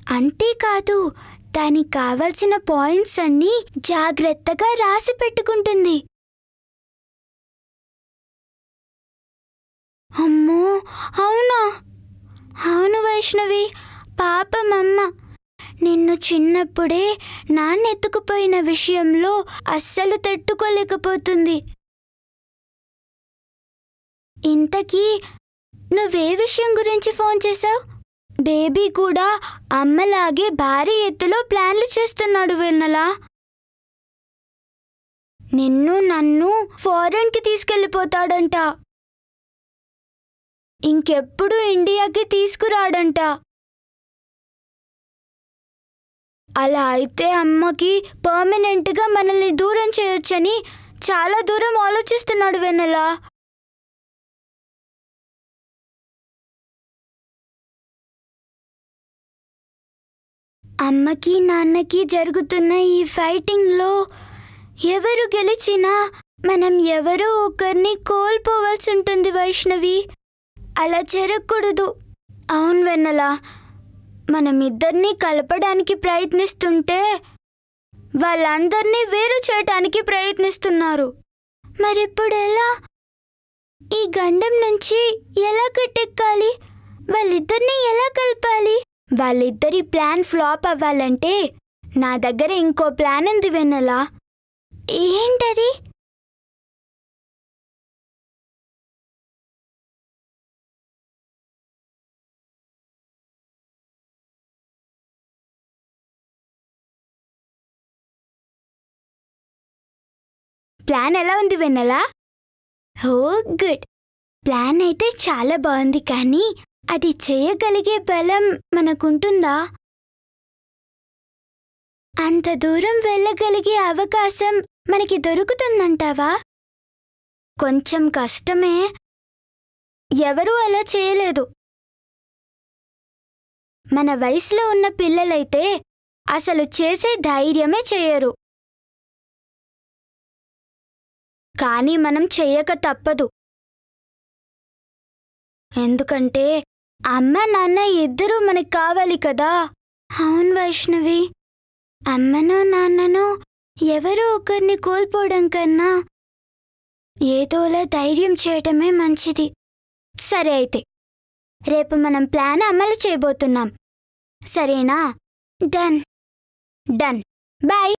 అంతేకాదు దానికి కావలసిన పాయింట్స్ అన్నీ జాగ్రత్తగా రాసి పెట్టుకుంటుంది అమ్మో అవునా అవును వైష్ణవి పాపమమ్మ నిన్ను చిన్నప్పుడే నాన్నెత్తుకుపోయిన విషయంలో అస్సలు తట్టుకోలేకపోతుంది ఇంతకీ నువ్వే విషయం గురించి ఫోన్ చేశావు బేబీ కూడా అమ్మలాగే భారీ ఎత్తులో ప్లాన్లు చేస్తున్నాడు వెన్నలా నిన్ను నన్ను ఫారెన్కి తీసుకెళ్ళిపోతాడంట ఇంకెప్పుడు ఇండియాకి తీసుకురాడంట అలా అయితే అమ్మకి పర్మనెంట్గా మనల్ని దూరం చేయొచ్చని చాలా దూరం ఆలోచిస్తున్నాడు వెన్నెలా అమ్మకి నాన్నకి జరుగుతున్న ఈ ఫైటింగ్లో ఎవరు గెలిచినా మనం ఎవరో ఒకరిని కోల్పోవాల్సి ఉంటుంది వైష్ణవి అలా జరగకూడదు అవును వెన్నెలా మనం ఇద్దరినీ కలపడానికి ప్రయత్నిస్తుంటే వాళ్ళందరినీ వేరు చేయటానికి ప్రయత్నిస్తున్నారు మరిప్పుడు ఎలా ఈ గండం నుంచి ఎలా కట్టెక్కాలి వాళ్ళిద్దరినీ ఎలా కలపాలి వాళ్ళిద్దరి ప్లాన్ ఫ్లాప్ అవ్వాలంటే నా దగ్గర ఇంకో ప్లాన్ ఉంది వెన్నెలా ఏంటది ప్లాన్ ఎలా ఉంది వెన్నెలా ఓ గుడ్ ప్లాన్ అయితే చాలా బాగుంది కానీ అది చేయగలిగే బలం మనకుంటుందా అంత దూరం వెళ్ళగలిగే అవకాశం మనకి దొరుకుతుందంటావా కొంచెం కష్టమే ఎవరూ అలా చేయలేదు మన వయసులో ఉన్న పిల్లలైతే అసలు చేసే ధైర్యమే చేయరు కానీ మనం చెయ్యక తప్పదు ఎందుకంటే అమ్మ నాన్న ఇద్దరూ మనకి కావాలి కదా అవును వైష్ణవి అమ్మనో నాన్ననో ఎవరో ఒకరిని కోల్పోవడం కన్నా ఏదోలా ధైర్యం చేయటమే మంచిది సరే అయితే రేపు మనం ప్లాన్ అమలు చేయబోతున్నాం సరేనా డన్ డన్ బాయ్